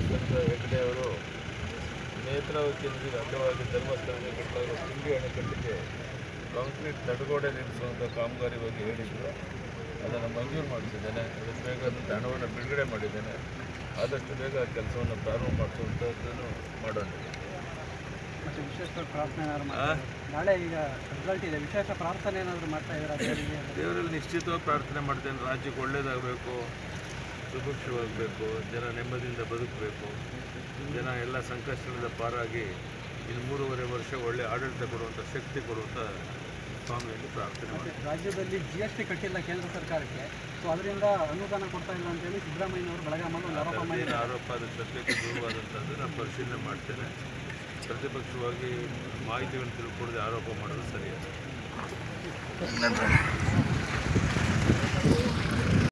Doctor Hegde ಅವರು ನೇತ್ರಾವತಿ ನದಿಗೆ ಅಡ್ಡವಾಗಿ ಧರ್ಮಸ್ಥಳಕ್ಕೆ ಕಟ್ಟಲಾಗುವ ಕಿಂಡಿ ಅಣೆಕಟ್ಟಿಗೆ ಕಾಂಕ್ರೀಟ್ ತಡೆಗೋಡೆ ನಿರ್ಮಿಸುವಂಥ ಕಾಮಗಾರಿ ಬಗ್ಗೆ ಹೇಳಿದ್ರು ಅದನ್ನು ಮಂಜೂರು ಮಾಡಿಸಿದ್ದೇನೆ ಅದಕ್ಕೆ ಬೇಕಾದಂಥ ಹಣವನ್ನು ಬಿಡುಗಡೆ ಮಾಡಿದ್ದೇನೆ ಆದಷ್ಟು ಬೇಗ ಆ ಕೆಲಸವನ್ನು ಪ್ರಾರಂಭ ಮಾಡಿಸುವಂಥದ್ದನ್ನು ಮಾಡೋಣ ಮತ್ತೆ ವಿಶೇಷ ಪ್ರಾರ್ಥನೆ ಏನಾದ್ರು ಆ? ಮಾಡ್ತಾ ನಾಳೆ ಈಗ ರಿಸಲ್ಟ್ ಇದೆ ವಿಶೇಷ ಪ್ರಾರ್ಥನೆ ಏನಾದರೂ ಮಾಡ್ತಾ ಇದ್ದಾರೆ ದೇವರಿಗೆ ದೇವರಲ್ಲಿ ನಿಶ್ಚಿತವಾಗಿ ಪ್ರಾರ್ಥನೆ ಮಾಡ್ತೇನೆ ರಾಜ್ಯಕ್ಕೆ ಒಳ್ಳೆಯದಾಗಬೇಕು ಸುಭಿಕ್ಷವಾಗಬೇಕು ಜನ ನೆಮ್ಮದಿಯಿಂದ ಬದುಕಬೇಕು ಜನ ಎಲ್ಲ ಸಂಕಷ್ಟದಿಂದ ಪಾರಾಗಿ ಇನ್ನು ಮೂರುವರೆ ವರ್ಷ ಒಳ್ಳೆಯ ಆಡಳಿತ ಕೊಡುವಂಥ ಶಕ್ತಿ ಕೊಡುವಂಥ ಸ್ವಾಮಿಯಲ್ಲಿ ಪ್ರಾರ್ಥನೆ ಮತ್ತೆ ಮಾಡ್ತೀನಿ ರಾಜ್ಯದಲ್ಲಿ ಜಿ ಎಸ್ ಟಿ ಕಟ್ಟಿಲ್ಲ ಕೇಂದ್ರ ಸರ್ಕಾರಕ್ಕೆ ಸೊ ಅದರಿಂದ ಅನುದಾನ ಕೊಡ್ತಾ ಇಲ್ಲ ಅಂತೇಳಿ ಸಿದ್ದರಾಮಯ್ಯನವರು ಬೆಳಗಾಮಲ್ಲಿ ಒಂದು ಆರೋಪ ಅದೇನು ಮಾಡಿದ್ದಾರೆ ಆರೋಪ ಅದು ಸತ್ಯಕ್ಕೆ ದೂರವಾದಂಥದ್ದು ನಾನು ಪರಿಶೀಲನೆ ಮಾಡ್ತೇನೆ ಪ್ರತಿಪಕ್ಷವಾಗಿ ಮಾಹಿತಿಗಳನ್ನು ತಿಳ್ಕೊಡದೆ ಆರೋಪ ಮಾಡೋದು ಸರಿಯಲ್ಲ